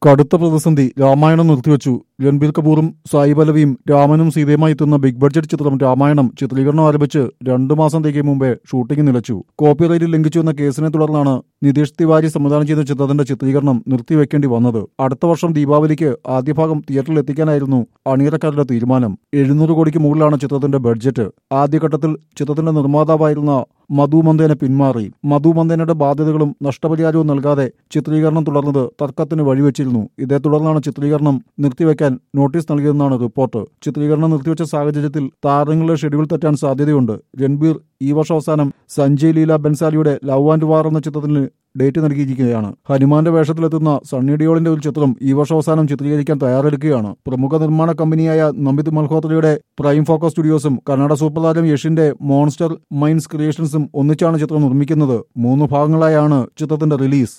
കടുത്ത പ്രതിസന്ധി രാമായണം നിർത്തിവെച്ചു രൺബീർ കപൂറും സായി പല്ലവിയും രാമനും സീതയുമായി എത്തുന്ന ബിഗ് ബഡ്ജറ്റ് ചിത്രം രാമായണം ചിത്രീകരണം ആരംഭിച്ച് രണ്ടു മാസം തികയും മുമ്പേ ഷൂട്ടിംഗ് നിലച്ചു കോപ്പിറൈറ്റ് ലംഘിച്ചു എന്ന കേസിനെ തുടർന്നാണ് നിതീഷ് തിവാരി സംവിധാനം ചെയ്ത ചിത്രത്തിന്റെ ചിത്രീകരണം നിർത്തിവെക്കേണ്ടി വന്നത് അടുത്ത വർഷം ദീപാവലിക്ക് ആദ്യ ഭാഗം തിയേറ്ററിൽ എത്തിക്കാനായിരുന്നു അണിയറക്കാരുടെ തീരുമാനം എഴുന്നൂറ് കോടിക്ക് മുകളിലാണ് ചിത്രത്തിന്റെ ബഡ്ജറ്റ് ആദ്യഘട്ടത്തിൽ ചിത്രത്തിന്റെ നിർമ്മാതാവായിരുന്ന മധു മന്ദേന പിന്മാറി മധു മന്ദേനയുടെ ബാധ്യതകളും നഷ്ടപരിഹാരവും നൽകാതെ ചിത്രീകരണം തുടർന്നത് തർക്കത്തിന് വഴിവെച്ചിരുന്നു ഇതേ തുടർന്നാണ് ചിത്രീകരണം നിർത്തിവെക്കാൻ നോട്ടീസ് നൽകിയതെന്നാണ് റിപ്പോർട്ട് ചിത്രീകരണം നിർത്തിവെച്ച സാഹചര്യത്തിൽ താരങ്ങളുടെ ഷെഡ്യൂൾ തെറ്റാൻ സാധ്യതയുണ്ട് രൺബീർ ഈ വർഷം അവസാനം സഞ്ജയ് ലീല ബൻസാലിയുടെ ലവ് ആൻഡ് വാർ എന്ന ചിത്രത്തിന് ഡേറ്റ് നൽകിയിരിക്കുകയാണ് ഹനുമാന്റെ വേഷത്തിലെത്തുന്ന സണ്ണി ഡിയോളിന്റെ ഒരു ചിത്രം ഈ വർഷം അവസാനം ചിത്രീകരിക്കാൻ തയ്യാറെടുക്കുകയാണ് പ്രമുഖ നിർമ്മാണ കമ്പനിയായ നമിത് മൽഹോത്രയുടെ പ്രൈം ഫോക്കസ് സ്റ്റുഡിയോസും കന്നഡ സൂപ്പർ താരം യഷിന്റെ മോൺസ്റ്റർ മൈൻസ് ക്രിയേഷൻസും ഒന്നിച്ചാണ് ചിത്രം നിർമ്മിക്കുന്നത് മൂന്ന് ഭാഗങ്ങളായാണ് ചിത്രത്തിന്റെ റിലീസ്